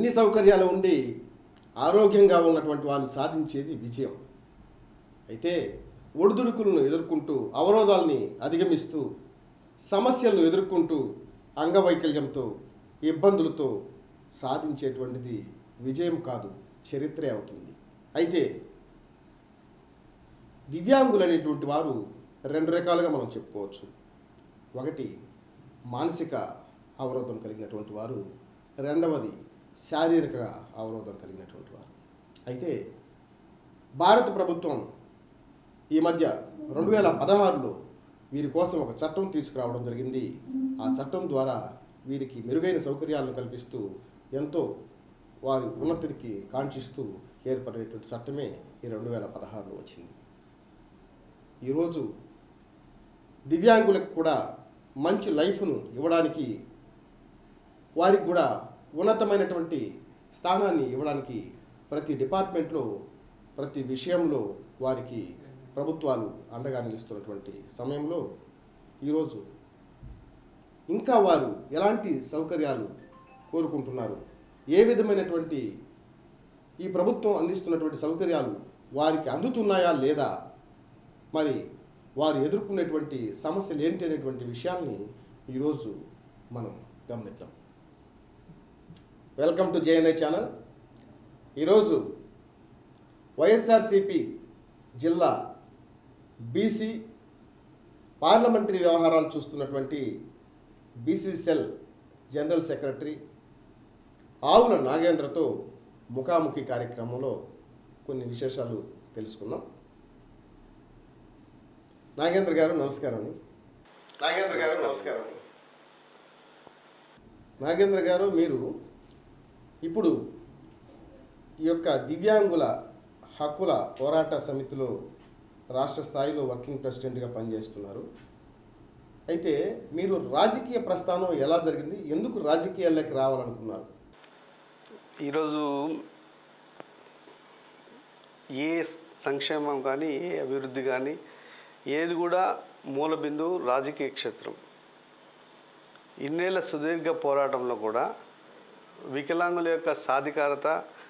అన్ని సౌకర్యాలు ఉండి ఆరోగ్యంగా ఉన్నటువంటి వాళ్ళు సాధించేది విజయం అయితే ఒడిదుడుకులను ఎదుర్కొంటూ అవరోధాలని అధిగమిస్తూ సమస్యలను ఎదుర్కొంటూ అంగవైకల్యంతో ఇబ్బందులతో సాధించేటువంటిది విజయం కాదు చరిత్రే అవుతుంది అయితే దివ్యాంగులు అనేటువంటి వారు రెండు రకాలుగా మనం చెప్పుకోవచ్చు ఒకటి మానసిక అవరోధం కలిగినటువంటి వారు రెండవది శారీరక అవరోధం కలిగినటువంటి వారు అయితే భారత ప్రభుత్వం ఈ మధ్య రెండు వేల పదహారులో వీరి కోసం ఒక చట్టం తీసుకురావడం జరిగింది ఆ చట్టం ద్వారా వీరికి మెరుగైన సౌకర్యాలను కల్పిస్తూ ఎంతో వారి ఉన్నతికి కాంక్షిస్తూ ఏర్పడినటువంటి చట్టమే ఈ రెండు వేల పదహారులో వచ్చింది ఈరోజు దివ్యాంగులకు కూడా మంచి లైఫ్ను ఇవ్వడానికి వారికి కూడా ఉన్నతమైనటువంటి స్థానాన్ని ఇవ్వడానికి ప్రతి డిపార్ట్మెంట్లో ప్రతి విషయంలో వారికి ప్రభుత్వాలు అండగా నిలుస్తున్నటువంటి సమయంలో ఈరోజు ఇంకా వారు ఎలాంటి సౌకర్యాలు కోరుకుంటున్నారు ఏ విధమైనటువంటి ఈ ప్రభుత్వం అందిస్తున్నటువంటి సౌకర్యాలు వారికి అందుతున్నాయా లేదా మరి వారు ఎదుర్కొనేటువంటి సమస్యలు ఏంటి అనేటువంటి విషయాన్ని ఈరోజు మనం గమనిద్దాం వెల్కమ్ టు జేఎన్ఐ ఛానల్ ఈరోజు వైఎస్ఆర్సిపి జిల్లా బీసీ పార్లమెంటరీ వ్యవహారాలు చూస్తున్నటువంటి బీసీ సెల్ జనరల్ సెక్రటరీ ఆవుల నాగేంద్రతో ముఖాముఖి కార్యక్రమంలో కొన్ని విశేషాలు తెలుసుకుందాం నాగేంద్ర గారు నమస్కారం అండి నాగేంద్ర గారు నమస్కారం నాగేంద్ర గారు మీరు ఇప్పుడు ఈ యొక్క దివ్యాంగుల హక్కుల పోరాట సమితిలో రాష్ట్ర స్థాయిలో వర్కింగ్ ప్రెసిడెంట్గా పనిచేస్తున్నారు అయితే మీరు రాజకీయ ప్రస్థానం ఎలా జరిగింది ఎందుకు రాజకీయాల్లోకి రావాలనుకున్నారు ఈరోజు ఏ సంక్షేమం కానీ ఏ అభివృద్ధి కానీ ఏది కూడా మూల బిందువు రాజకీయ క్షేత్రం ఇన్నేళ్ల సుదీర్ఘ పోరాటంలో కూడా వికలాంగుల యొక్క సాధికారత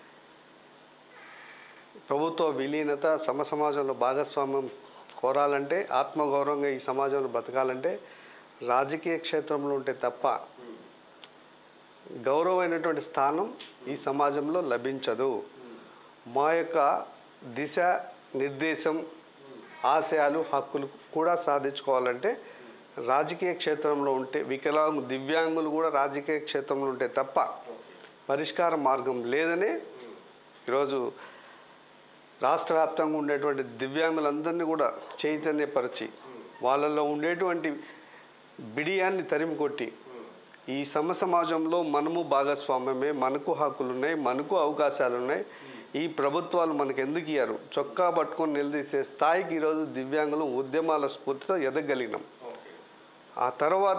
ప్రభుత్వ విలీనత సమ సమాజంలో భాగస్వామ్యం కోరాలంటే ఆత్మగౌరవంగా ఈ సమాజంలో బతకాలంటే రాజకీయ క్షేత్రంలో ఉంటే తప్ప గౌరవమైనటువంటి స్థానం ఈ సమాజంలో లభించదు మా యొక్క దిశ నిర్దేశం ఆశయాలు హక్కులు కూడా సాధించుకోవాలంటే రాజకీయ క్షేత్రంలో ఉంటే వికలాంగు దివ్యాంగులు కూడా రాజకీయ క్షేత్రంలో ఉంటే తప్ప పరిష్కార మార్గం లేదనే ఈరోజు రాష్ట్ర వ్యాప్తంగా ఉండేటువంటి దివ్యాంగులందరినీ కూడా చైతన్యపరిచి వాళ్ళలో ఉండేటువంటి బిడియాన్ని తరిమి కొట్టి ఈ సమ సమాజంలో మనము భాగస్వామ్యమే మనకు హక్కులు ఉన్నాయి మనకు అవకాశాలు ఉన్నాయి ఈ ప్రభుత్వాలు మనకు ఎందుకు ఇయ్యారు చొక్కా పట్టుకొని నిలదీసే స్థాయికి ఈరోజు దివ్యాంగులు ఉద్యమాల స్ఫూర్తితో ఎదగలిగినాం ఆ తర్వాత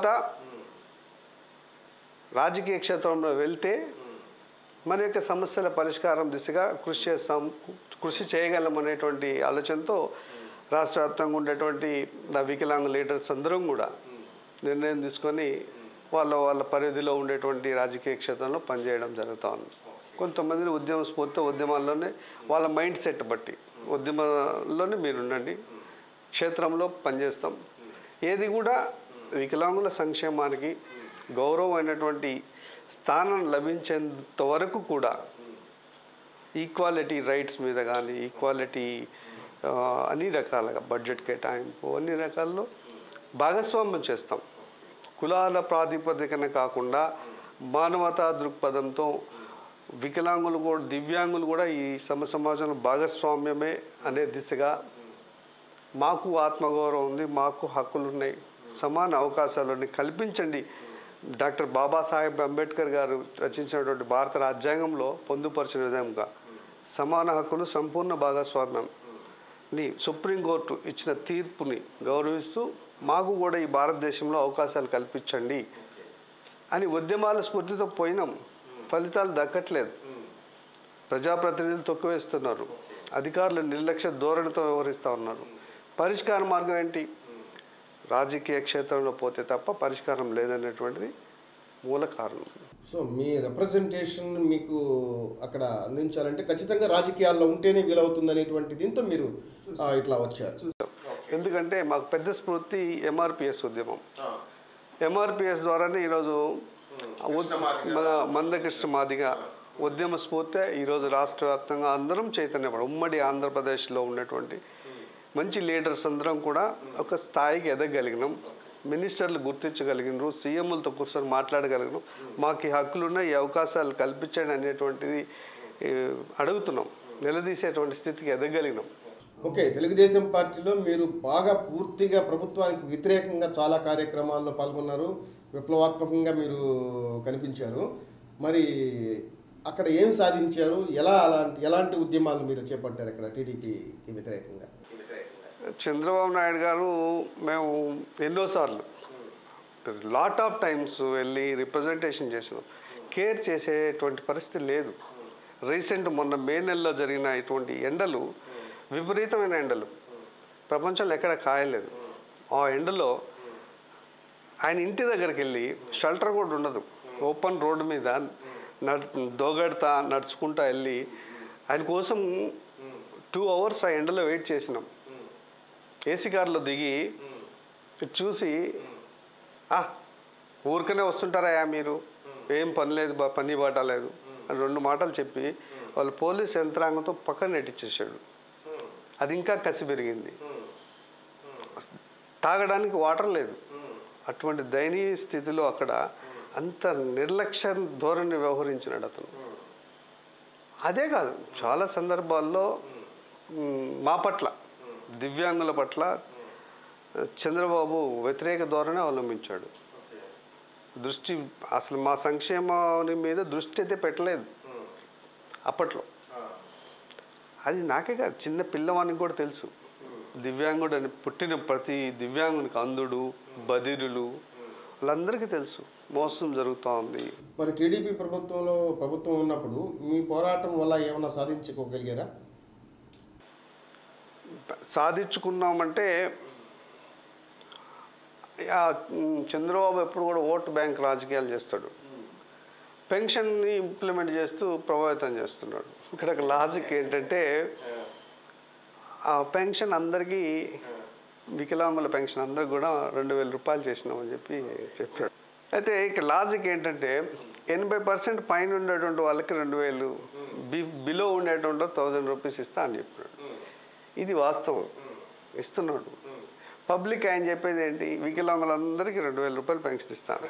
రాజకీయ క్షేత్రంలో వెళ్తే మన యొక్క సమస్యల పరిష్కారం దిశగా కృషి చేస్తాం కృషి చేయగలం అనేటువంటి ఆలోచనతో రాష్ట్ర వ్యాప్తంగా ఉండేటువంటి ద వికలాంగ లీడర్స్ అందరం కూడా నిర్ణయం తీసుకొని వాళ్ళ వాళ్ళ పరిధిలో ఉండేటువంటి రాజకీయ క్షేత్రంలో పనిచేయడం జరుగుతూ ఉంది కొంతమందిని ఉద్యమ స్ఫూర్తి ఉద్యమాల్లోనే వాళ్ళ మైండ్ సెట్ బట్టి ఉద్యమంలోనే మీరు ఉండండి క్షేత్రంలో పనిచేస్తాం ఏది కూడా వికలాంగుల సంక్షేమానికి గౌరవమైనటువంటి స్థానం లభించేంత వరకు కూడా ఈక్వాలిటీ రైట్స్ మీద కానీ ఈక్వాలిటీ ఆ, అన్ని రకాలుగా బడ్జెట్ కేటాయింపు అన్ని రకాల్లో భాగస్వామ్యం చేస్తాం కులాల ప్రాతిపదికన కాకుండా మానవతా దృక్పథంతో వికలాంగులు కూడా దివ్యాంగులు కూడా ఈ సమ సమాజంలో భాగస్వామ్యమే అనే దిశగా మాకు ఆత్మగౌరవం ఉంది మాకు హక్కులు ఉన్నాయి సమాన అవకాశాలని కల్పించండి డాక్టర్ బాబాసాహెబ్ అంబేద్కర్ గారు రచించినటువంటి భారత రాజ్యాంగంలో పొందుపరిచిన విధంగా సమాన హక్కులు సంపూర్ణ భాగస్వామ్యంని సుప్రీంకోర్టు ఇచ్చిన తీర్పుని గౌరవిస్తూ మాకు కూడా ఈ భారతదేశంలో అవకాశాలు కల్పించండి అని ఉద్యమాల స్ఫూర్తితో పోయినాం ఫలితాలు దక్కట్లేదు ప్రజాప్రతినిధులు తొక్కివేస్తున్నారు అధికారులు నిర్లక్ష్య ధోరణితో వ్యవహరిస్తూ ఉన్నారు పరిష్కార మార్గం ఏంటి రాజకీయ క్షేత్రంలో పోతే తప్ప పరిష్కారం లేదనేటువంటిది మూల కారణం సో మీ రిప్రజెంటేషన్ మీకు అక్కడ అందించాలంటే ఖచ్చితంగా రాజకీయాల్లో ఉంటేనే వీలవుతుంది అనేటువంటి దీంతో మీరు ఆ, ఇట్లా వచ్చారు ఎందుకంటే మాకు పెద్ద స్ఫూర్తి ఎంఆర్పిఎస్ ఉద్యమం ఎంఆర్పిఎస్ ద్వారానే ఈరోజు ఉద్- మన మందకృష్ణ మాదిగా ఉద్యమ స్ఫూర్తి ఈరోజు రాష్ట్ర వ్యాప్తంగా అందరం చైతన్యపడ ఉమ్మడి ఆంధ్రప్రదేశ్లో ఉన్నటువంటి మంచి లీడర్స్ అందరం కూడా ఒక స్థాయికి ఎదగలిగినాం మినిస్టర్లు గుర్తించగలిగినారు సీఎంలతో కూర్చొని మాట్లాడగలిగినాం మాకు ఈ హక్కులు ఉన్నాయి ఈ అవకాశాలు కల్పించండి అనేటువంటిది ఏ, అడుగుతున్నాం నిలదీసేటువంటి స్థితికి ఎదగలిగినాం ఓకే తెలుగుదేశం పార్టీలో మీరు బాగా పూర్తిగా ప్రభుత్వానికి వ్యతిరేకంగా చాలా కార్యక్రమాల్లో పాల్గొన్నారు విప్లవాత్మకంగా మీరు కనిపించారు మరి అక్కడ ఏం సాధించారు ఎలా అలాంటి ఎలాంటి ఉద్యమాలు మీరు చేపట్టారు అక్కడ టీడీపీకి వ్యతిరేకంగా చంద్రబాబు నాయుడు గారు మేము ఎన్నోసార్లు లాట్ ఆఫ్ టైమ్స్ వెళ్ళి రిప్రజెంటేషన్ చేసినాం కేర్ చేసేటువంటి పరిస్థితి లేదు రీసెంట్ మొన్న మే నెలలో జరిగిన ఇటువంటి ఎండలు విపరీతమైన ఎండలు ప్రపంచంలో ఎక్కడ కాయలేదు ఆ ఎండలో ఆయన ఇంటి దగ్గరికి వెళ్ళి షెల్టర్ కూడా ఉండదు ఓపెన్ రోడ్డు మీద నడు దోగడతా నడుచుకుంటా వెళ్ళి ఆయన కోసం టూ అవర్స్ ఆ ఎండలో వెయిట్ చేసినాం ఏసీ కార్లో దిగి ఇటు చూసి "ఆ, ఊరికనే వస్తుంటారా మీరు ఏం పని లేదు బా పని బాట లేదు అని రెండు మాటలు చెప్పి వాళ్ళు పోలీస్ యంత్రాంగంతో పక్కన నెట్టించేసాడు అది ఇంకా కసి పెరిగింది తాగడానికి వాటర్ లేదు అటువంటి దయనీయ స్థితిలో అక్కడ అంత నిర్లక్ష్య ధోరణి వ్యవహరించినాడు అతను అదే కాదు చాలా సందర్భాల్లో మ్, మా పట్ల దివ్యాంగుల పట్ల చంద్రబాబు వ్యతిరేక ధోరణి అవలంబించాడు దృష్టి అసలు మా సంక్షేమాన్ని మీద దృష్టి అయితే పెట్టలేదు అప్పట్లో అది నాకే కాదు చిన్న పిల్లవానికి కూడా తెలుసు దివ్యాంగుడు అని పుట్టిన ప్రతి దివ్యాంగునికి అందుడు బదిరులు వాళ్ళందరికీ తెలుసు మోసం జరుగుతూ ఉంది మరి టీడీపీ ప్రభుత్వంలో ప్రభుత్వం ఉన్నప్పుడు మీ పోరాటం వల్ల ఏమైనా సాధించుకోగలిగారా సాధించుకున్నామంటే ఆ, మ్, చంద్రబాబు ఎప్పుడు కూడా ఓటు బ్యాంక్ రాజకీయాలు చేస్తాడు పెన్షన్ని ఇంప్లిమెంట్ చేస్తూ ప్రభావితం చేస్తున్నాడు ఇక్కడ ఒక లాజిక్ ఏంటంటే ఆ పెన్షన్ అందరికీ వికలాంగుల పెన్షన్ అందరికి కూడా రెండు వేల రూపాయలు చేసినామని చెప్పి చెప్పాడు అయితే ఇక్కడ లాజిక్ ఏంటంటే ఎనభై పర్సెంట్ పైన ఉండేటువంటి వాళ్ళకి రెండు వేలు బి బిలో ఉండేటువంటి థౌజండ్ రూపీస్ ఇస్తా అని చెప్పాడు ఇది వాస్తవం ఇస్తున్నాడు పబ్లిక్ ఆయన చెప్పేది ఏంటి వికలాంగులందరికీ రెండు వేల రూపాయలు పెన్షన్ ఇస్తాను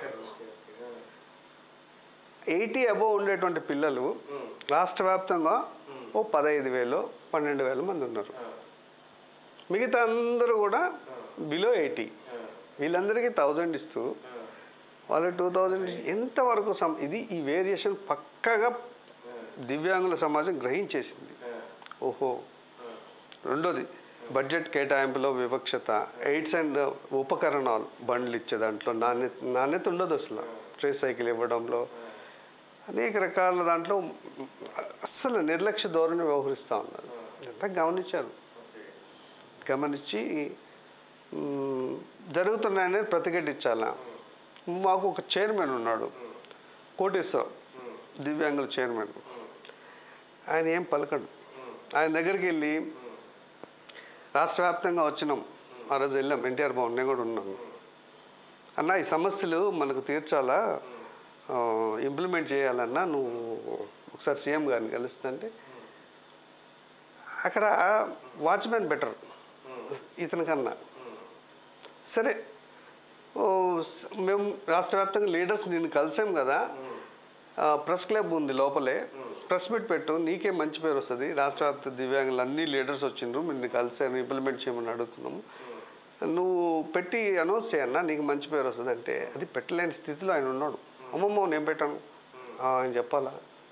ఎయిటీ అబోవ్ ఉండేటువంటి పిల్లలు రాష్ట్ర వ్యాప్తంగా ఓ పదహైదు వేలు పన్నెండు వేల మంది ఉన్నారు మిగతా అందరూ కూడా బిలో ఎయిటీ వీళ్ళందరికీ థౌజండ్ ఇస్తూ వాళ్ళు టూ థౌజండ్ ఎంతవరకు సమ్ ఇది ఈ వేరియేషన్ పక్కగా దివ్యాంగుల సమాజం గ్రహించేసింది ఓహో రెండోది బడ్జెట్ కేటాయింపులో వివక్షత ఎయిడ్స్ అండ్ ఉపకరణాలు బండ్లు ఇచ్చే దాంట్లో నాణ్యత నాణ్యత ఉండదు అసలు ట్రే సైకిల్ ఇవ్వడంలో అనేక రకాల దాంట్లో అస్సలు నిర్లక్ష్య ధోరణి వ్యవహరిస్తూ ఉన్నారు ఎంత గమనించారు గమనించి మ్, జరుగుతున్నాయని ప్రతిఘటించాలా మాకు ఒక చైర్మన్ ఉన్నాడు కోటేశ్వరం దివ్యాంగుల చైర్మన్ ఆయన ఏం పలకడు ఆయన దగ్గరికి వెళ్ళి రాష్ట్ర వ్యాప్తంగా వచ్చినాం ఆ రోజు వెళ్ళాం ఎన్టీఆర్ భవన్ నేను కూడా ఉన్నాను అన్న ఈ సమస్యలు మనకు తీర్చాలా ఇంప్లిమెంట్ చేయాలన్నా నువ్వు ఒకసారి సీఎం గారిని కలుస్తుంటే అక్కడ వాచ్మెన్ బెటర్ ఇతని కన్నా సరే ఓ, స- మేము రాష్ట్ర వ్యాప్తంగా లీడర్స్ నేను కలిసాం కదా ఆ, ప్రెస్ క్లబ్ ఉంది లోపలే ప్రెస్ మీట్ పెట్టు నీకే మంచి పేరు వస్తుంది రాష్ట్ర వ్యాప్త దివ్యాంగులు అన్ని లీడర్స్ వచ్చిండ్రు నిన్ను కలిసాను ఇంప్లిమెంట్ చేయమని అడుగుతున్నాము నువ్వు పెట్టి అనౌన్స్ చేయన్నా నీకు మంచి పేరు వస్తుంది అంటే అది పెట్టలేని స్థితిలో ఆయన ఉన్నాడు అమ్మమ్మ నేను పెట్టాను "ఆ, ఆయన చెప్పాలా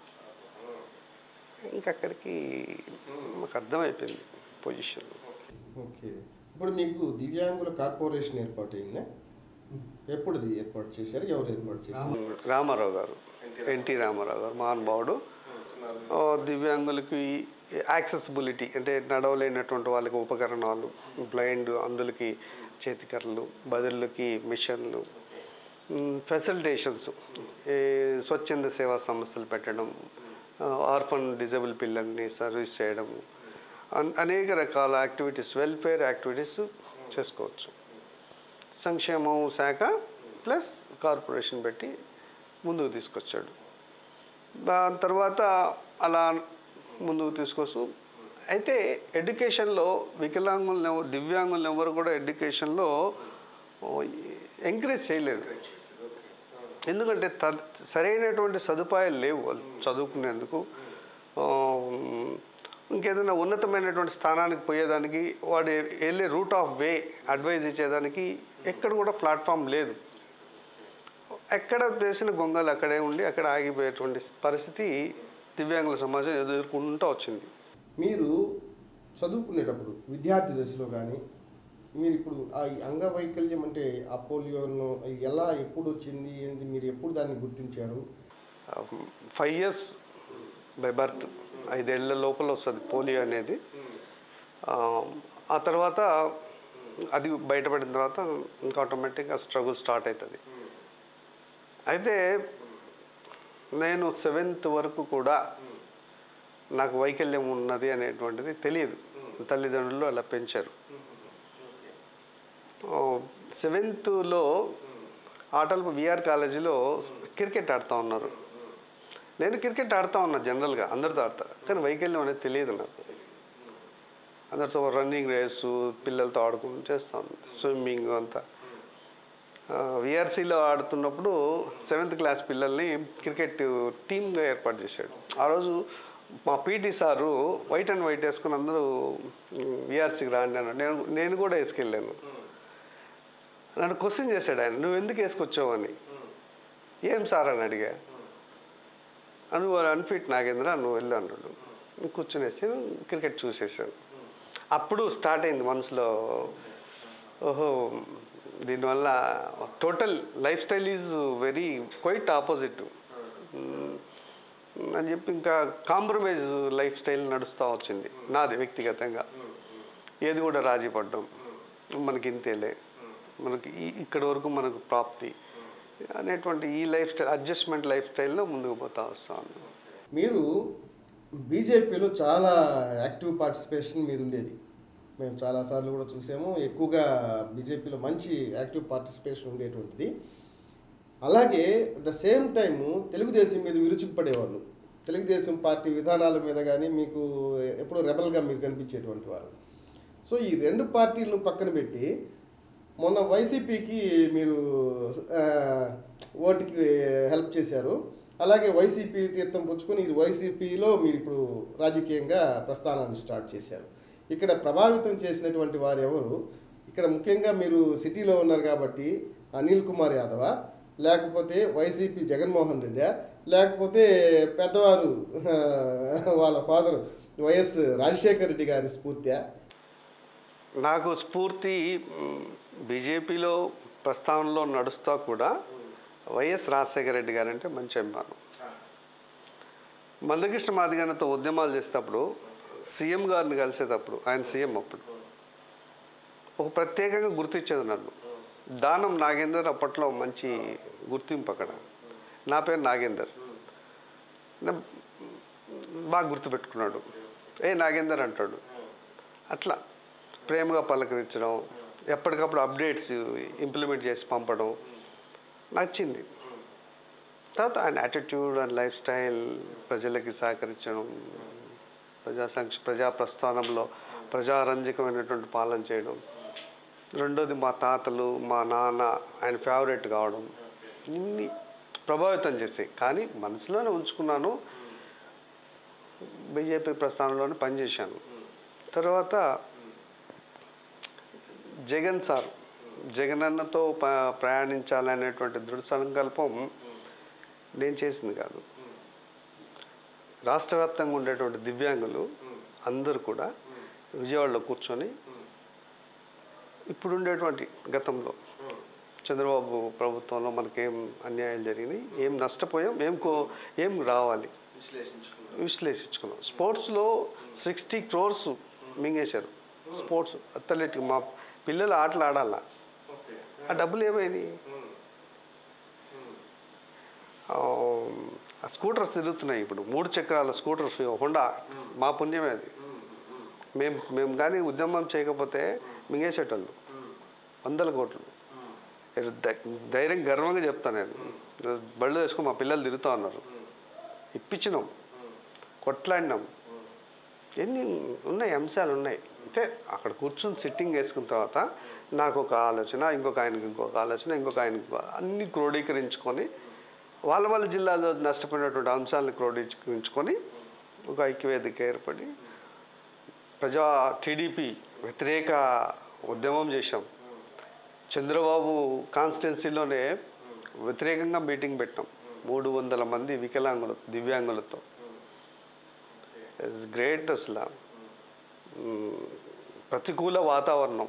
ఇంకక్కడికి మాకు అర్థమైపోయింది పొజిషన్ ఓకే ఇప్పుడు మీకు దివ్యాంగుల కార్పొరేషన్ ఏర్పాటైందా ఎప్పుడుది ఏర్పాటు చేశారు ఎవరు ఏర్పాటు చేశారు రామారావు గారు ఎన్టీ రామారావు గారు మహానుభావుడు ఆ, దివ్యాంగులకి యాక్సెసిబిలిటీ అంటే నడవలేనటువంటి వాళ్ళకి ఉపకరణాలు బ్లైండ్ అందులకి చేతికర్రలు బదుళ్ళకి మిషన్లు ఫెసిలిటేషన్స్ ఈ స్వచ్ఛంద సేవా సంస్థలు పెట్టడం ఆర్ఫన్ డిజబుల్ పిల్లల్ని సర్వీస్ చేయడం అన్- అనేక రకాల యాక్టివిటీస్ వెల్ఫేర్ యాక్టివిటీస్ చేసుకోవచ్చు సంక్షేమం శాఖ ప్లస్ కార్పొరేషన్ పెట్టి ముందుకు తీసుకొచ్చాడు దాని తర్వాత అలా ముందుకు తీసుకొస్తూ అయితే ఎడ్యుకేషన్లో వికలాంగులను ఎవ- దివ్యాంగులను ఎవరు కూడా ఎడ్యుకేషన్లో ఎంకరేజ్ చేయలేదు ఎందుకంటే త సరైనటువంటి సదుపాయాలు లేవు వాళ్ళు చదువుకునేందుకు ఆ, ఇంకేదైనా ఉన్నతమైనటువంటి స్థానానికి పోయేదానికి వాడు వెళ్ళే రూట్ ఆఫ్ వే అడ్వైజ్ ఇచ్చేదానికి ఎక్కడ కూడా ప్లాట్ఫామ్ లేదు ఎక్కడ వేసిన గొంగలు అక్కడే ఉండి అక్కడ ఆగిపోయేటువంటి పరిస్థితి దివ్యాంగుల సమాజం ఎదుర్కొంటూ వచ్చింది మీరు చదువుకునేటప్పుడు విద్యార్థి దశలో కానీ మీరు ఇప్పుడు ఆ అంగవైకల్యం అంటే ఆ పోలియోను ఎలా ఎప్పుడు వచ్చింది ఏంది మీరు ఎప్పుడు దాన్ని గుర్తించారు ఫైవ్ ఇయర్స్ బై బర్త్ ఐదేళ్ల లోపల వస్తుంది పోలియో అనేది ఆ, ఆ తర్వాత అది బయటపడిన తర్వాత ఇంకా ఆటోమేటిక్గా స్ట్రగుల్ స్టార్ట్ అవుతుంది అయితే నేను సెవెంత్ వరకు కూడా నాకు వైకల్యం ఉన్నది అనేటువంటిది తెలియదు తల్లిదండ్రులు అలా పెంచారు సెవెంత్లో ఆటలు విఆర్ కాలేజీలో క్రికెట్ ఆడుతూ ఉన్నారు నేను క్రికెట్ ఆడుతూ ఉన్నా జనరల్గా అందరితో ఆడతా కానీ వైకల్యం అనేది తెలియదు నాకు అందరితో రన్నింగ్ రేసు పిల్లలతో ఆడుకుంటూ చేస్తాను స్విమ్మింగ్ అంతా విఆర్సీలో ఆడుతున్నప్పుడు సెవెంత్ క్లాస్ పిల్లల్ని క్రికెట్ టీమ్గా ఏర్పాటు చేశాడు ఆ రోజు మా PT sir white and white వేసుకుని అందరూ విఆర్సీకి రాండి అన్నాడు నేను నేను కూడా వేసుకెళ్ళాను నన్ను క్వశ్చన్ చేశాడు ఆయన నువ్వు ఎందుకు వేసుకొచ్చావు అని ఏం సార్ అని అడిగా నువ్వు అన్ఫిట్ నాగేంద్ర నువ్వు వెళ్ళు అన్నాడు నేను కూర్చునేసి క్రికెట్ చూసేసాను అప్పుడు స్టార్ట్ అయింది మనసులో ఓహో దీనివల్ల total life style is very quite opposite అని చెప్పి ఇంకా కాంప్రమైజ్ లైఫ్ స్టైల్ నడుస్తూ వచ్చింది నాది వ్యక్తిగతంగా ఏది కూడా రాజీ పడ్డం మనకి ఇంతేలే మనకి ఈ- ఇక్కడి వరకు మనకు ప్రాప్తి అనేటువంటి ఈ లైఫ్ స్టైల్ అడ్జస్ట్మెంట్ లైఫ్ స్టైల్లో ముందుకు పోతా వస్తాను మీరు బీజేపీలో చాలా యాక్టివ్ పార్టిసిపేషన్ మీద ఉండేది మేము చాలాసార్లు కూడా చూసాము ఎక్కువగా బీజేపీలో మంచి యాక్టివ్ పార్టిసిపేషన్ ఉండేటువంటిది అలాగే at the same time Telugu Desam మీద విరుచుకుపడేవాళ్ళు తెలుగుదేశం పార్టీ విధానాల మీద కానీ మీకు ఎప్పుడూ రెబల్గా మీరు కనిపించేటువంటి వారు సో ఈ రెండు పార్టీలను పక్కన పెట్టి మొన్న వైసీపీకి మీరు ఆ, ఓటుకి హెల్ప్ చేశారు అలాగే వైసీపీ తీర్థం పుచ్చుకొని ఈ వైసీపీలో మీరు ఇప్పుడు రాజకీయంగా ప్రస్థానాన్ని స్టార్ట్ చేశారు ఇక్కడ ప్రభావితం చేసినటువంటి వారు ఎవరు ఇక్కడ ముఖ్యంగా మీరు సిటీలో ఉన్నారు కాబట్టి అనిల్ కుమార్ యాదవ లేకపోతే వైసీపీ జగన్మోహన్ రెడ్డి లేకపోతే పెద్దవారు వాళ్ళ ఫాదర్ వైఎస్ రాజశేఖర రెడ్డి గారి స్ఫూర్తి నాకు స్ఫూర్తి మ్, బీజేపీలో ప్రస్తావనలో నడుస్తూ కూడా వైఎస్ రాజశేఖర రెడ్డి గారు అంటే మంచి అభిమానం మందకృష్ణ మాదిగన్నతో ఉద్యమాలు చేసేటప్పుడు సీఎం గారిని కలిసేటప్పుడు ఆయన సీఎం అప్పుడు ఒక ప్రత్యేకంగా గుర్తించేది నన్ను దానం నాగేందర్ అప్పట్లో మంచి గుర్తింపు అక్కడ నా పేరు నాగేందర్ నా- బాగా గుర్తుపెట్టుకున్నాడు ఏ నాగేందర్ అంటాడు అట్లా ప్రేమగా పలకరించడం ఎప్పటికప్పుడు అప్డేట్స్ ఇంప్లిమెంట్ చేసి పంపడం నచ్చింది తర్వాత ఆయన యాటిట్యూడ్ అండ్ లైఫ్ స్టైల్ ప్రజలకి సహకరించడం ప్రజా సంక్ష ప్రజా ప్రస్థానంలో ప్రజారంజకమైనటువంటి పాలన చేయడం రెండోది మా తాతలు మా నాన్న ఆయన ఫేవరెట్ కావడం ఇన్ని ప్రభావితం చేసాయి కానీ మనసులోనే ఉంచుకున్నాను బీజేపీ ప్రస్థానంలోనే పనిచేశాను తర్వాత జగన్ సార్ జగన్ అన్నతో ప ప్రయాణించాలనేటువంటి దృఢ సంకల్పం నేను చేసింది కాదు రాష్ట్ర వ్యాప్తంగా ఉండేటువంటి దివ్యాంగులు అందరూ కూడా విజయవాడలో కూర్చొని ఇప్పుడు ఉండేటువంటి గతంలో చంద్రబాబు ప్రభుత్వంలో మనకేం అన్యాయం జరిగింది ఏం నష్టపోయాం ఏం కో ఏం రావాలి విశ్లేషించుకున్నాం స్పోర్ట్స్లో సిక్స్టీ క్రోర్స్ మింగేశారు స్పోర్ట్స్ అథ్లెటిక్ మా పిల్లలు ఆటలు ఆడాల ఆ డబ్బులు ఏమైంది ఆ స్కూటర్స్ తిరుగుతున్నాయి ఇప్పుడు మూడు చక్రాల స్కూటర్స్ హోండా మా పుణ్యమే అది మేము మేము కానీ ఉద్యమం చేయకపోతే మింగేసేటోళ్ళు వందల కోట్లు ఇది ధై- ధైర్యం గర్వంగా చెప్తాను నేను బళ్ళు వేసుకొని మా పిల్లలు తిరుగుతూ ఉన్నారు ఇప్పించినాం కొట్లాడినాం ఎన్ని ఉన్నాయి అంశాలు ఉన్నాయి అంటే అక్కడ కూర్చుని సిట్టింగ్ వేసుకున్న తర్వాత నాకు ఒక ఆలోచన ఇంకొక ఆయనకి ఇంకొక ఆలోచన ఇంకొక ఆయనకి ఇంకొక అన్ని క్రోడీకరించుకొని వాళ్ళ వాళ్ళ జిల్లాలో నష్టపోయినటువంటి అంశాలను క్రోడీకరించుకొని ఒక ఐక్యవేదిక ఏర్పడి ప్రజా టీడీపీ వ్యతిరేక ఉద్యమం చేశాం చంద్రబాబు కాన్స్టిట్యున్సీలోనే వ్యతిరేకంగా మీటింగ్ పెట్టాం మూడు వందల మంది వికలాంగులు దివ్యాంగులతో ఇట్స్ గ్రేట్ అసలు మ్, ప్రతికూల వాతావరణం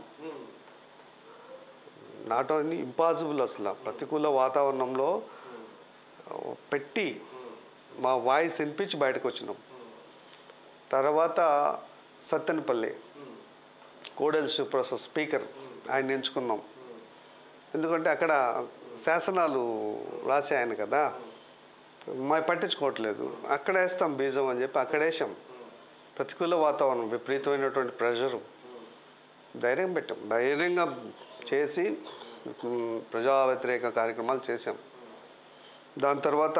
నాట్ ఓన్లీ ఇంపాసిబుల్ అసలు ప్రతికూల వాతావరణంలో ఆ, పెట్టి మా వాయిస్ వినిపించి బయటకు వచ్చినాం తర్వాత సత్తెనపల్లి కోడెల సుప్రసాద్ స్పీకర్ ఆయన ఎంచుకున్నాం ఎందుకంటే అక్కడ శాసనాలు రాసే ఆయన కదా మా పట్టించుకోవట్లేదు అక్కడ వేస్తాం బీజం అని చెప్పి అక్కడ వేసాం ప్రతికూల వాతావరణం విపరీతమైనటువంటి ప్రెషరు ధైర్యం పెట్టాం ధైర్యంగా చేసి ఉమ్, ప్రజా వ్యతిరేక కార్యక్రమాలు చేసాం దాని తర్వాత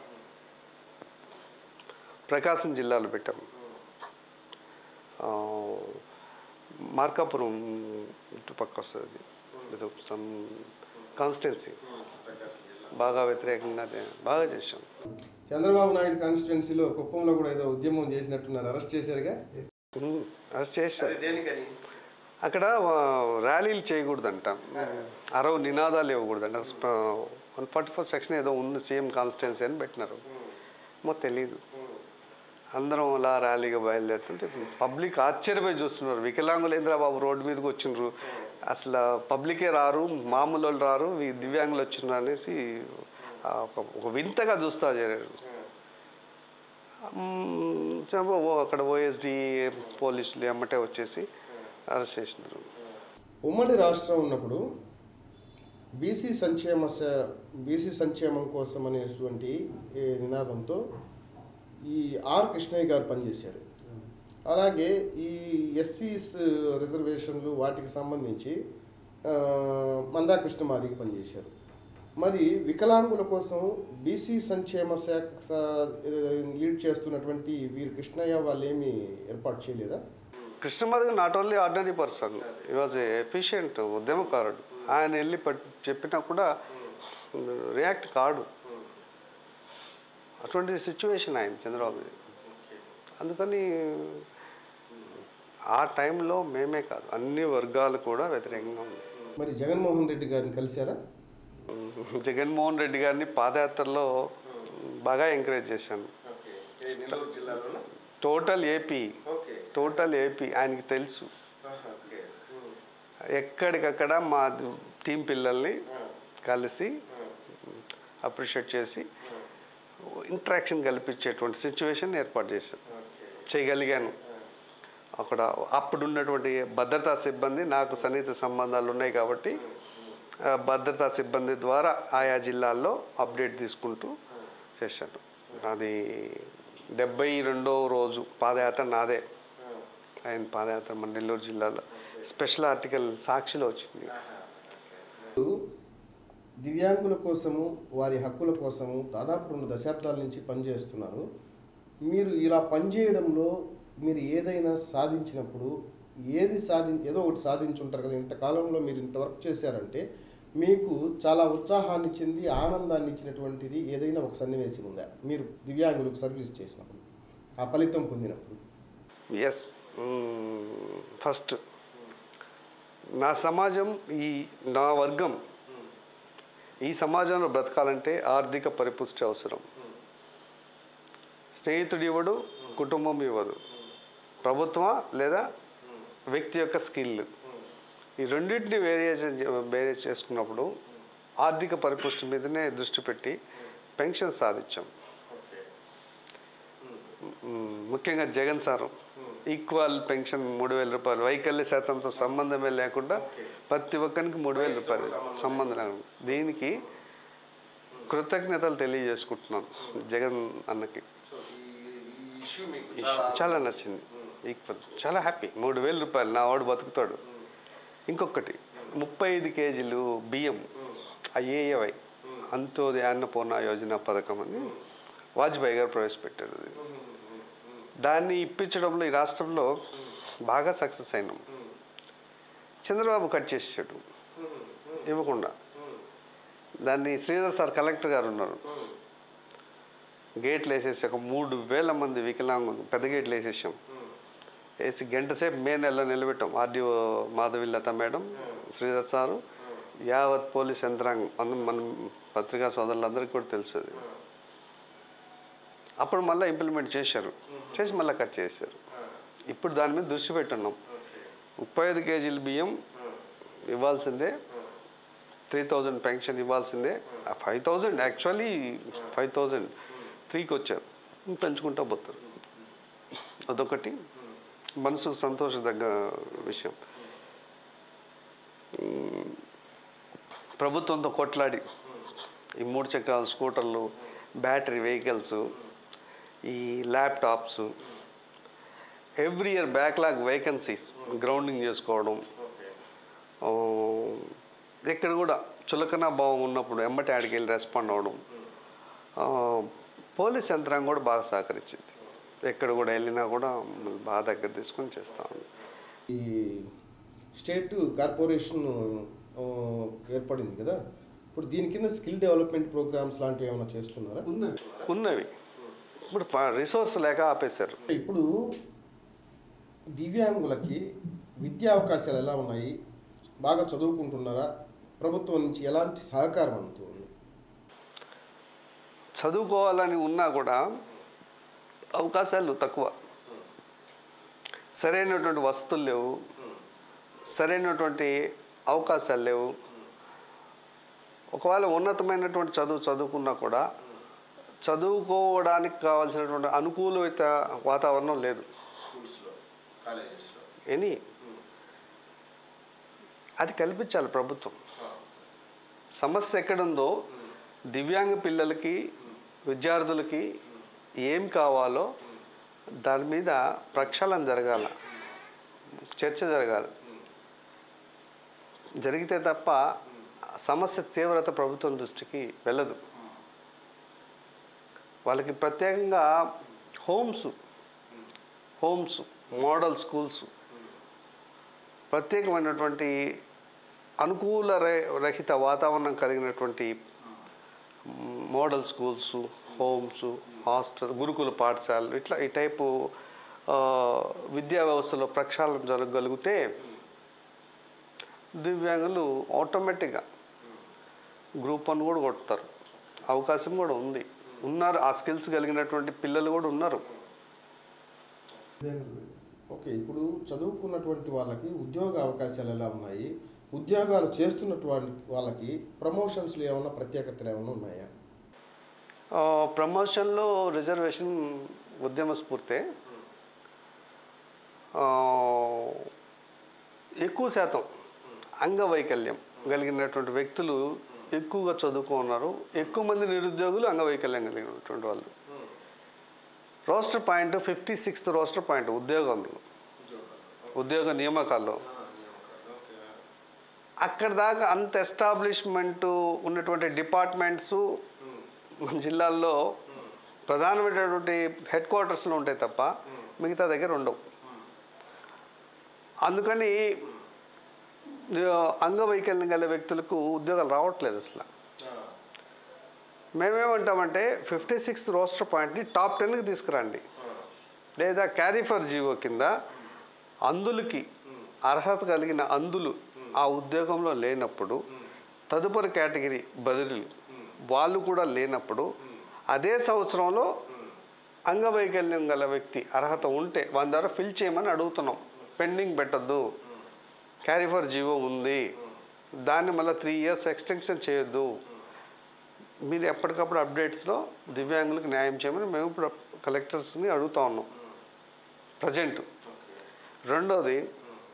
ప్రకాశం జిల్లాలో పెట్టాం ఆ, మార్కాపురం ఇటుపక్క వస్తుంది ఏదో సమ్ కాన్స్టిట్యున్సీ బాగా వ్యతిరేకంగా చే- బాగా చేసాం చంద్రబాబు నాయుడు కాన్స్టిట్యున్సీలో కుప్పంలో కూడా ఏదో ఉద్యమం చేసినట్టున్నారు అరెస్ట్ చేశారుగా ఉమ్, అది చేశాం అక్కడ ఆ, ర్యాలీలు చేయకూడదంట అరవ నినాదాలు ఇవ్వకూడదంట వన్ ఫార్టీ ఫోర్ సెక్షన్ ఏదో ఉంది సీఎం కాన్స్టిట్యున్సీ అని పెట్టినారు మాకు తెలియదు అందరం అలా ర్యాలీగా బయలుదేరుతుంటే పబ్లిక్ ఆశ్చర్యపోయి చూస్తున్నారు వికలాంగులు ఏంద్రా బాబు రోడ్డు మీదకి వచ్చిండ్రు అసలు పబ్లికే రారు మామూలు వాళ్ళు రారు ఈ దివ్యాంగులు వచ్చిండ్రు అనేసి ఆ, ఒక ఒక వింతగా చూస్తా చేరారు మ్మ్, చెప్పు, ఓ అక్కడ ఓఎస్డి పోలీసులు ఎమ్మటే వచ్చేసి అరెస్ట్ చేసినారు ఉమ్మడి రాష్ట్రం ఉన్నప్పుడు బీసీ సంక్షేమ స- బీసీ సంక్షేమం కోసం అనేటువంటి ఏ నినాదంతో ఈ ఆర్ కృష్ణయ్య గారు పనిచేశారు అలాగే ఈ ఎస్సీస్ రిజర్వేషన్లు వాటికి సంబంధించి ఆ, మందా కృష్ణమాదికి పనిచేశారు మరి వికలాంగుల కోసం బీసీ సంక్షేమ శాఖ స- లీడ్ చేస్తున్నటువంటి వీరు కృష్ణయ్య వాళ్ళు ఏమీ ఏర్పాటు చేయలేదా Krishna Madhav not only ordinary person he was efficient ఉద్యమకారుడు ఆయన వెళ్ళి పట్- చెప్పినా కూడా రియాక్ట్ కాడు అటువంటి సిచ్యువేషన్ ఆయన చంద్రబాబు అందుకని ఆ టైంలో మేమే కాదు అన్ని వర్గాలు కూడా వ్యతిరేకంగా ఉన్నాయి మరి జగన్మోహన్ రెడ్డి గారిని కలిశారా జగన్మోహన్ రెడ్డి గారిని పాదయాత్రలో బాగా ఎంకరేజ్ చేశాను టోటల్ ఏపీ టోటల్ ఏపీ ఆయనకి తెలుసు ఎక్కడికక్కడ మా టీం పిల్లల్ని కలిసి అప్రిషియేట్ చేసి ఇంట్రాక్షన్ కల్పించేటువంటి సిచ్యువేషన్ ఏర్పాటు చేశాను చేయగలిగాను అక్కడ అప్పుడు ఉన్నటువంటి భద్రతా సిబ్బంది నాకు సన్నిహిత సంబంధాలు ఉన్నాయి కాబట్టి ఆ, భద్రతా సిబ్బంది ద్వారా ఆయా జిల్లాల్లో అప్డేట్ తీసుకుంటూ చేశాను అది డెబ్బై రెండో రోజు పాదయాత్ర నాదే ఆయన పాదయాత్ర మన నెల్లూరు జిల్లాలో స్పెషల్ ఆర్టికల్ సాక్షిలో వచ్చింది దివ్యాంగుల కోసము వారి హక్కుల కోసము దాదాపు రెండు దశాబ్దాల నుంచి పనిచేస్తున్నారు మీరు ఇలా పనిచేయడంలో మీరు ఏదైనా సాధించినప్పుడు ఏది సాధి ఏదో ఒకటి సాధించుంటారు కదా ఇంతకాలంలో మీరు ఇంతవరకు చేశారంటే మీకు చాలా ఉత్సాహాన్ని చెంది ఆనందాన్ని ఇచ్చినటువంటిది ఏదైనా ఒక సన్నివేశం ఉందా మీరు దివ్యాంగులకు సర్వీస్ చేసినప్పుడు ఆ ఫలితం పొందినప్పుడు ఎస్ ఫస్ట్ నా సమాజం ఈ నా వర్గం ఈ సమాజంలో బ్రతకాలంటే ఆర్థిక పరిపుష్టి అవసరం స్నేహితుడు ఇవ్వడు కుటుంబం ఇవ్వదు ప్రభుత్వమా లేదా వ్యక్తి యొక్క స్కిల్ ఈ రెండింటిని వేరియేషన్ వేరే చేసుకున్నప్పుడు ఆర్థిక పరిపుష్టి మీదనే దృష్టి పెట్టి పెన్షన్ సాధించాం మ్మ్. ముఖ్యంగా జగన్ సారు ఈక్వల్ పెన్షన్ మూడు వేల రూపాయలు వైకల్య శాతంతో సంబంధమే లేకుండా ప్రతి ఒక్కరికి మూడు వేల రూపాయలు సంబంధం లేకుండా దీనికి కృతజ్ఞతలు తెలియజేసుకుంటున్నాను జగన్ అన్నకి చాలా నచ్చింది ఈక్వల్ చాలా హ్యాపీ మూడు వేల రూపాయలు నా వాడు బతుకుతాడు ఇంకొకటి ముప్పై ఐదు కేజీలు బియ్యం ఐఏఏవై అంత్యోదయ అన్నపూర్ణ యోజన పథకం అని వాజ్పేయి గారు ప్రవేశపెట్టారు అది. దాన్ని ఇప్పించడంలో ఈ రాష్ట్రంలో బాగా సక్సెస్ అయినాం చంద్రబాబు కట్ చేసాడు ఇవ్వకుండా దాన్ని శ్రీధర్ సార్ కలెక్టర్ గారు ఉన్నారు గేట్లు వేసేసి ఒక మూడు వేల మంది వికలాంగులు పెద్ద గేట్లు వేసేసాం వేసి గంట సేపు మే నెలలో నిలబెట్టాం RDO Madhavilatha madam Sridhar sir యావత్ పోలీస్ యంత్రాంగం మన మన పత్రికా సోదరులందరికీ కూడా తెలుసు అది అప్పుడు మళ్ళీ ఇంప్లిమెంట్ చేశారు చేసి మళ్ళీ కట్ చేశారు ఇప్పుడు దాని మీద దృష్టి పెట్టున్నాం ముప్పై ఐదు కేజీల బియ్యం ఇవ్వాల్సిందే త్రీ థౌజండ్ పెన్షన్ ఇవ్వాల్సిందే five thousand actually five thousand త్రీకి వచ్చారు పెంచుకుంటా పోతారు అదొకటి మనసుకు సంతోషదగ్గ విషయం ఉమ్, ప్రభుత్వంతో కొట్లాడి ఈ మూడు చక్రాల స్కూటర్లు బ్యాటరీ వెహికల్స్ ఈ laptops every year backlog vacancies grounding చేసుకోవడం ఆ, ఎక్కడ కూడా చులకన భావం ఉన్నప్పుడు ఎంబటి ఆడికి వెళ్ళి రెస్పాండ్ అవ్వడం ఆ, పోలీస్ యంత్రాంగం కూడా బాగా సహకరించింది ఎక్కడ కూడా వెళ్ళినా కూడా మమ్మల్ని బాగా దగ్గర తీసుకొని చేస్తాము ఈ స్టేట్ కార్పొరేషన్ ఆ, ఏర్పడింది కదా ఇప్పుడు దీని కింద స్కిల్ డెవలప్మెంట్ ప్రోగ్రామ్స్ లాంటివి ఏమైనా చేస్తున్నారా ఉన్నవి ఇప్పుడు రిసోర్స్ లేక ఆపేశారు ఇప్పుడు దివ్యాంగులకి విద్యా అవకాశాలు ఎలా ఉన్నాయి బాగా చదువుకుంటున్నారా ప్రభుత్వం నుంచి ఎలాంటి సహకారం అందుతుంది చదువుకోవాలని ఉన్నా కూడా అవకాశాలు తక్కువ సరైనటువంటి వసతులు లేవు సరైనటువంటి అవకాశాలు లేవు ఒకవేళ ఉన్నతమైనటువంటి చదువు చదువుకున్నా కూడా చదువుకోవడానికి కావాల్సినటువంటి అనుకూలత వాతావరణం లేదు ఎనీ అది కల్పించాలి ప్రభుత్వం సమస్య ఎక్కడుందో దివ్యాంగ పిల్లలకి విద్యార్థులకి ఏం కావాలో దాని మీద ప్రక్షాళన జరగాల చర్చ జరగాలి జరిగితే తప్ప సమస్య తీవ్రత ప్రభుత్వం దృష్టికి వెళ్ళదు వాళ్ళకి ప్రత్యేకంగా హోమ్స్ హోమ్స్ మోడల్ స్కూల్స్ ప్రత్యేకమైనటువంటి అనుకూల రహి- రహిత వాతావరణం కలిగినటువంటి మ్, మోడల్ స్కూల్స్ హోమ్స్ హాస్టల్ గురుకుల పాఠశాలలు ఇట్లా ఈ టైపు ఆ, విద్యా వ్యవస్థలో ప్రక్షాళన జరగగలిగితే దివ్యాంగులు ఆటోమేటిక్గా గ్రూప్ వన్ కూడా కొడతారు అవకాశం కూడా ఉంది ఉన్నారు ఆ స్కిల్స్ కలిగినటువంటి పిల్లలు కూడా ఉన్నారు ఓకే ఇప్పుడు చదువుకున్నటువంటి వాళ్ళకి ఉద్యోగ అవకాశాలు ఎలా ఉన్నాయి ఉద్యోగాలు చేస్తున్నటువంటి వాళ్ళకి ప్రమోషన్స్లో ఏమైనా ప్రత్యేకతలు ఏమైనా ఉన్నాయా ఆ, ప్రమోషన్లో రిజర్వేషన్ ఉద్యమ స్ఫూర్తే ఆ, ఎక్కువ శాతం అంగవైకల్యం కలిగినటువంటి వ్యక్తులు ఎక్కువగా చదువుకున్నారు ఎక్కువ మంది నిరుద్యోగులు అంగవైకల్యం కలిగినటువంటి వాళ్ళు roster point fifty sixth roster point ఉద్యోగంలో ఉద్యోగ నియామకాల్లో అక్కడ దాకా అంత ఎస్టాబ్లిష్మెంట్ ఉన్నటువంటి డిపార్ట్మెంట్స్ మన జిల్లాల్లో ప్రధానమైనటువంటి హెడ్ క్వార్టర్స్లో ఉంటాయి తప్ప మిగతా దగ్గర ఉండవు అందుకని ఆ, అంగవైకల్యం గల వ్యక్తులకు ఉద్యోగాలు రావట్లేదు అసలు మేమేమంటామంటే ఫిఫ్టీ సిక్స్త్ రోస్టర్ పాయింట్ని టాప్ టెన్కి తీసుకురండి లేదా క్యారీ ఫర్ జీవో కింద అందులకి అర్హత కలిగిన అందులు ఆ ఉద్యోగంలో లేనప్పుడు తదుపరి కేటగిరీ బదిలీలు వాళ్ళు కూడా లేనప్పుడు అదే సంవత్సరంలో అంగవైకల్యం గల వ్యక్తి అర్హత ఉంటే వాళ్ళ ద్వారా ఫిల్ చేయమని అడుగుతున్నాం పెండింగ్ పెట్టద్దు క్యారీ ఫర్ జీవో ఉంది దాన్ని మళ్ళీ త్రీ ఇయర్స్ ఎక్స్టెన్షన్ చేయొద్దు మీరు ఎప్పటికప్పుడు అప్డేట్స్లో దివ్యాంగులకు న్యాయం చేయమని మేము ఇప్పుడు కలెక్టర్స్ని అడుగుతా ఉన్నాం ప్రజెంట్ రెండోది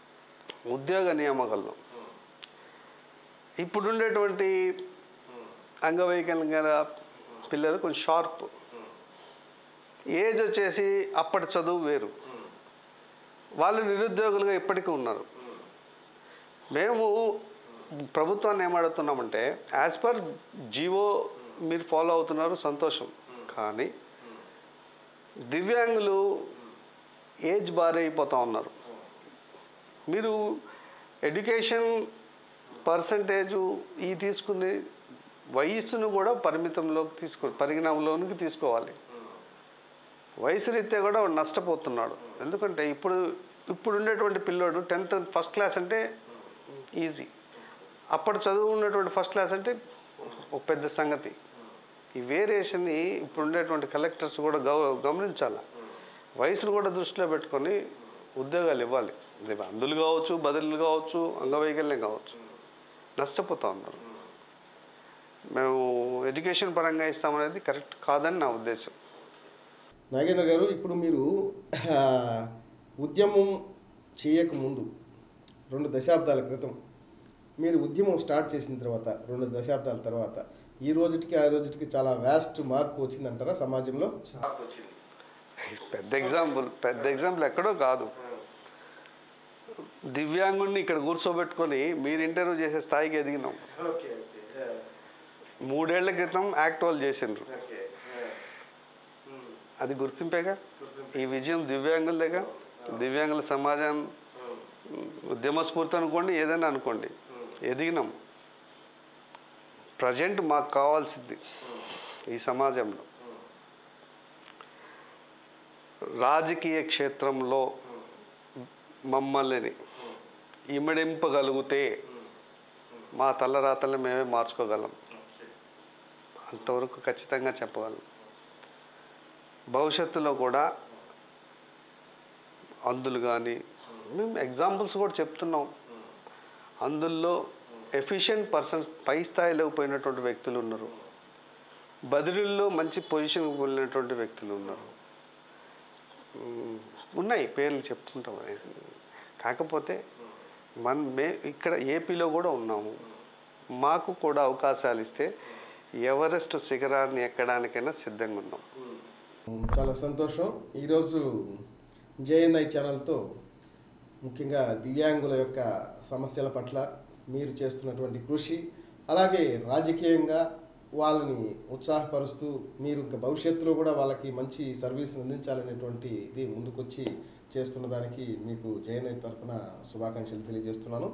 ఉద్యోగ నియామకాల్లో ఇప్పుడుండేటువంటి అంగవైకల్యం గల పిల్లలు కొంచెం షార్ప్ ఏజ్ వచ్చేసి అప్పటి చదువు వేరు వాళ్ళు నిరుద్యోగులుగా ఇప్పటికీ ఉన్నారు మేము ప్రభుత్వాన్ని ఏమడుగుతున్నామంటే యాజ్ పర్ జీవో మీరు ఫాలో అవుతున్నారు సంతోషం కానీ దివ్యాంగులు ఏజ్ బార్ అయిపోతూ ఉన్నారు మీరు ఎడ్యుకేషన్ పర్సంటేజు ఈ తీసుకునే వయస్సును కూడా పరిమితంలోకి తీసుకో పరిగణంలోనికి తీసుకోవాలి వయసు రీత్యా కూడా వాడు నష్టపోతున్నాడు ఎందుకంటే ఇప్పుడు ఇప్పుడు ఉండేటువంటి పిల్లోడు టెన్త్ ఫస్ట్ క్లాస్ అంటే ఈజీ అప్పుడు చదువు ఉన్నటువంటి ఫస్ట్ క్లాస్ అంటే ఒక పెద్ద సంగతి ఈ వేరియేషన్ని ఇప్పుడు ఉండేటువంటి కలెక్టర్స్ కూడా గవ గమనించాలి వయసును కూడా దృష్టిలో పెట్టుకొని ఉద్యోగాలు ఇవ్వాలి ఇది అందులు కావచ్చు బదులు కావచ్చు అంగవైకల్యం కావచ్చు నష్టపోతూ ఉన్నారు మేము ఎడ్యుకేషన్ పరంగా ఇస్తామనేది కరెక్ట్ కాదని నా ఉద్దేశం నాగేంద్ర గారు ఇప్పుడు మీరు ఆ, ఉద్యమం చేయకముందు రెండు దశాబ్దాల క్రితం మీరు ఉద్యమం స్టార్ట్ చేసిన తర్వాత రెండు దశాబ్దాల తర్వాత ఈ రోజుకి ఆ రోజుకి చాలా వ్యాస్ట్ మార్పు వచ్చిందంటారా సమాజంలో పెద్ద ఎగ్జాంపుల్ పెద్ద ఎగ్జాంపుల్ ఎక్కడో కాదు దివ్యాంగుడిని ఇక్కడ కూర్చోబెట్టుకొని మీరు ఇంటర్వ్యూ చేసే స్థాయికి ఎదిగినాం మూడేళ్ల క్రితం యాక్ట్ వాళ్ళు చేసిండ్రు అది గుర్తింపేగా ఈ విజయం దివ్యాంగులదేగా దివ్యాంగుల సమాజం ఉద్యమ స్ఫూర్తి అనుకోండి ఏదైనా అనుకోండి ఎదిగినాం ప్రజెంట్ మాకు కావాల్సింది ఈ సమాజంలో రాజకీయ క్షేత్రంలో మమ్మల్ని ఇమిడింపగలిగితే మా తలరాతల్ని మేమే మార్చుకోగలం అంతవరకు ఖచ్చితంగా చెప్పగలం భవిష్యత్తులో కూడా అందులు కానీ మేము ఎగ్జాంపుల్స్ కూడా చెప్తున్నాం అందుల్లో ఎఫిషియెంట్ పర్సన్స్ పై స్థాయిలో పోయినటువంటి వ్యక్తులు ఉన్నారు బదిలీల్లో మంచి పొజిషన్కి వెళ్ళినటువంటి వ్యక్తులు ఉన్నారు ఉమ్, ఉన్నాయి పేర్లు చెప్పుకుంటాం కాకపోతే మన మే ఇక్కడ ఏపీలో కూడా ఉన్నాము మాకు కూడా అవకాశాలు ఇస్తే ఎవరెస్ట్ శిఖరాన్ని ఎక్కడానికైనా సిద్ధంగా ఉన్నాం చాలా సంతోషం ఈరోజు జేఎన్ఐ ఛానల్తో ముఖ్యంగా దివ్యాంగుల యొక్క సమస్యల పట్ల మీరు చేస్తున్నటువంటి కృషి అలాగే రాజకీయంగా వాళ్ళని ఉత్సాహపరుస్తూ మీరు ఇంకా భవిష్యత్తులో కూడా వాళ్ళకి మంచి సర్వీస్ అందించాలనేటువంటి ఇది ముందుకొచ్చి చేస్తున్న దానికి మీకు జేఎన్ఐ తరఫున శుభాకాంక్షలు తెలియజేస్తున్నాను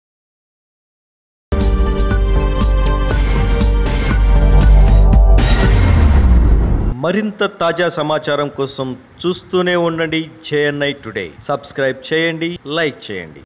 మరింత తాజా సమాచారం కోసం చూస్తూనే ఉండండి జేఎన్ఐ టుడే సబ్స్క్రైబ్ చేయండి లైక్ చేయండి